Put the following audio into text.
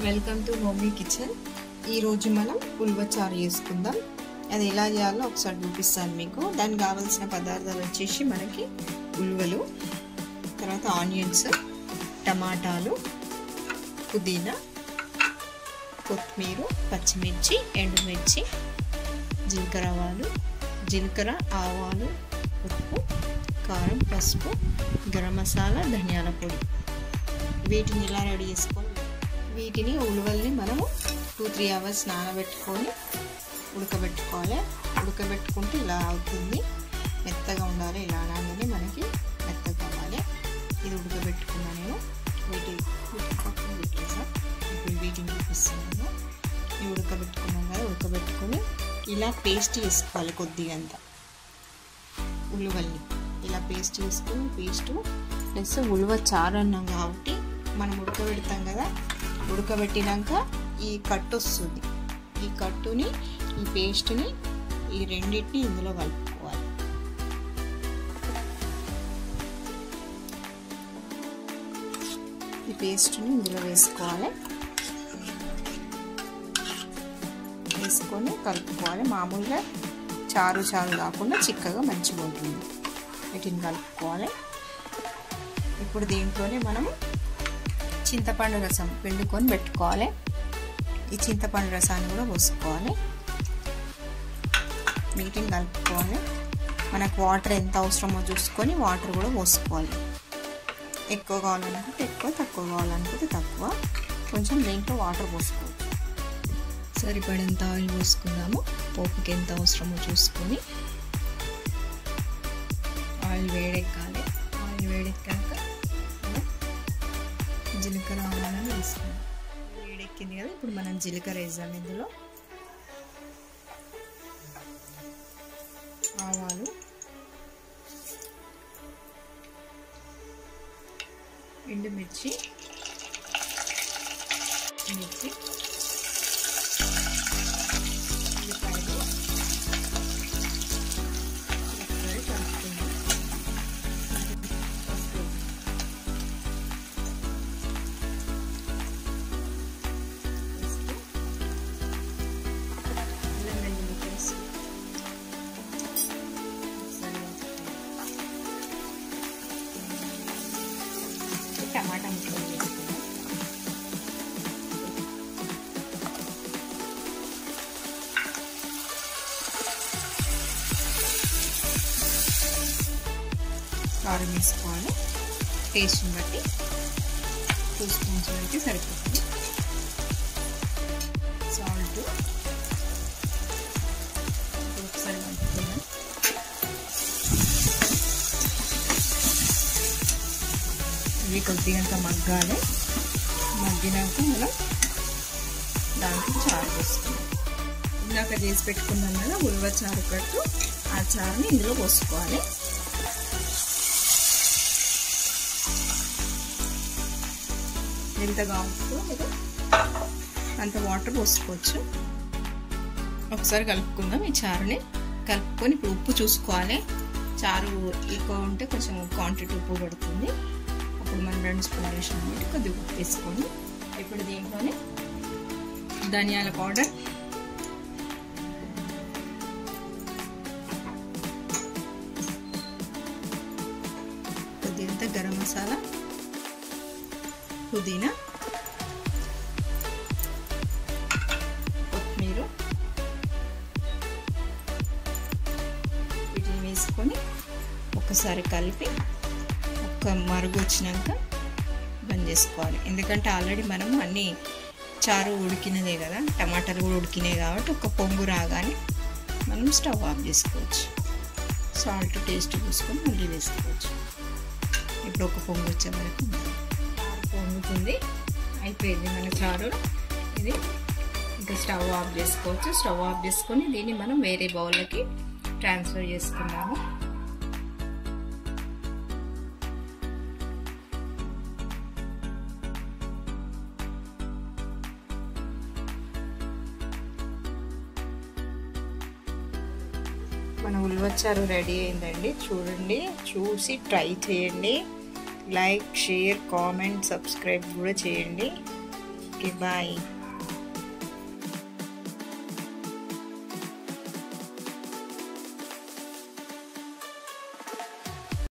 welcome to mummy kitchen ఈరోజు మనం ఉల్వచారు చేసుకుందాం అది ఎలా చేయాలో ఒకసారి చూపిస్తాను మీకు దానికి కావాల్సిన పదార్థాలు వచ్చేసి మనకి ఉల్వలు తర్వాత ఆనియన్స్ టమాటాలు పుదీనా కొత్తిమీర పచ్చిమిర్చి ఎండుమిర్చి జీలకర్ర ఆవాలు జీలకర్ర ఆవాలు ఉప్పు కారం పసుపు గరం మసాలా ధనియాల పొడి వీటిని ఇలా రెడీ చేసుకోవాలి వీటిని ఉలవల్ని మనము టూ త్రీ అవర్స్ నానబెట్టుకొని ఉడకబెట్టుకోవాలి ఉడకబెట్టుకుంటే ఇలా అవుతుంది మెత్తగా ఉండాలి ఇలా అనగానే మనకి మెత్తగా కావాలి ఇది ఉడకబెట్టుకున్నా నేను వీటి పక్కన పెట్టేసా ఇప్పుడు వీటిని చూపిస్తున్నాను ఇవి ఉడకబెట్టుకున్నాం కదా ఉడకబెట్టుకొని ఇలా పేస్ట్ చేసుకోవాలి కొద్దిగా అంతా ఉలువల్ని ఇలా పేస్ట్ చేసుకుని పేస్ట్ ప్లస్ ఉలువ చారు అన్నాం కాబట్టి మనం ఉడకబెడతాం కదా ఉడకబెట్టినాక ఈ కట్టు వస్తుంది ఈ కట్టుని ఈ పేస్ట్ని ఈ రెండింటిని ఇందులో కలుపుకోవాలి ఈ పేస్ట్ని ఇందులో వేసుకోవాలి వేసుకొని కలుపుకోవాలి మామూలుగా చారు చారు కాకుండా చిక్కగా మంచిగా ఉంటుంది వీటిని కలుపుకోవాలి ఇప్పుడు దీంట్లోనే మనము చింతపండు రసం పిండుకొని పెట్టుకోవాలి ఈ చింతపండు రసాన్ని కూడా పోసుకోవాలి వీటిని కలుపుకోవాలి మనకు వాటర్ ఎంత అవసరమో చూసుకొని వాటర్ కూడా పోసుకోవాలి ఎక్కువ కావాలనుకుంటే ఎక్కువ తక్కువ కావాలనుకుంటే తక్కువ కొంచెం దీంట్లో వాటర్ పోసుకోవచ్చు సరిపడేంత ఆయిల్ పోసుకుందాము పోపుకి ఎంత అవసరమో చూసుకొని ఆయిల్ వేడెక్కాలి ఆయిల్ వేడెక్కాక జీలకర్ర ఆవాలని వేసుకుందాం వేడెక్కింది కదా ఇప్పుడు మనం జీలకర్ర వేద్దాం ఇందులో ఆవాలు ఎండుమిర్చి మిర్చి ఉల్లిపాయలు ఒకసారి కలుపుకుందాం పసుపు అల్లం వెల్లుల్లి పేస్ట్ ఒకసారి టమాటా ముక్కలు వేసుకుందాం కారం వేసుకోవాలి టేస్ట్ని బట్టి టూ స్పూన్స్ వరకు సరిపోతుంది సాల్ట్ ఒకసారి కలుపుకుందాం ఇవి కొద్దిగా మగ్గాలి మగ్గినాక మనం దాంట్లో చారు వేసుకుందాం ఇందాక చేసి పెట్టుకున్నాం కదా ఉల్వ చారు కట్టు ఆ చారుని ఇందులో పోసుకోవాలి ఎంత కావాలో మీరు అంత వాటర్ పోసుకోవచ్చు ఒకసారి కలుపుకుందాం ఈ చారుని కలుపుకొని ఇప్పుడు ఉప్పు చూసుకోవాలి చారు ఎక్కువ ఉంటే కొంచెం క్వాంటిటీ ఉప్పు పడుతుంది అప్పుడు మనం రెండు స్పూన్లు వేసాం కాబట్టి కొద్దిగా ఉప్పు వేసుకొని ఇప్పుడు దీంట్లోనే ధనియాల పౌడర్ కొద్దిగంత గరం మసాలా పుదీనా కొత్తిమీర వీటిని వేసుకొని ఒకసారి కలిపి ఒక్క మరుగు వచ్చినాక బంద్ చేసుకోవాలి ఎందుకంటే ఆల్రెడీ మనం అన్నీ చారు ఉడికినదే కదా టమాటాలు కూడా ఉడికినాయి కాబట్టి ఒక పొంగు రాగానే మనం స్టవ్ ఆఫ్ చేసుకోవచ్చు సాల్ట్ టేస్ట్ చూసుకొని మళ్ళీ వేసుకోవచ్చు ఇప్పుడు ఒక పొంగు వచ్చే వరకు పొంగుతుంది అయిపోయింది మన చారు ఇది ఇంకా స్టవ్ ఆఫ్ చేసుకోవచ్చు స్టవ్ ఆఫ్ చేసుకొని దీన్ని మనం వేరే బౌల్లోకి ట్రాన్స్ఫర్ చేసుకుందాము మన ఉల్వచారు రెడీ అయిందండి చూడండి చూసి ట్రై చేయండి లైక్ షేర్ కామెంట్ సబ్స్క్రైబ్ కూడా చేయండి ఓకే బాయ్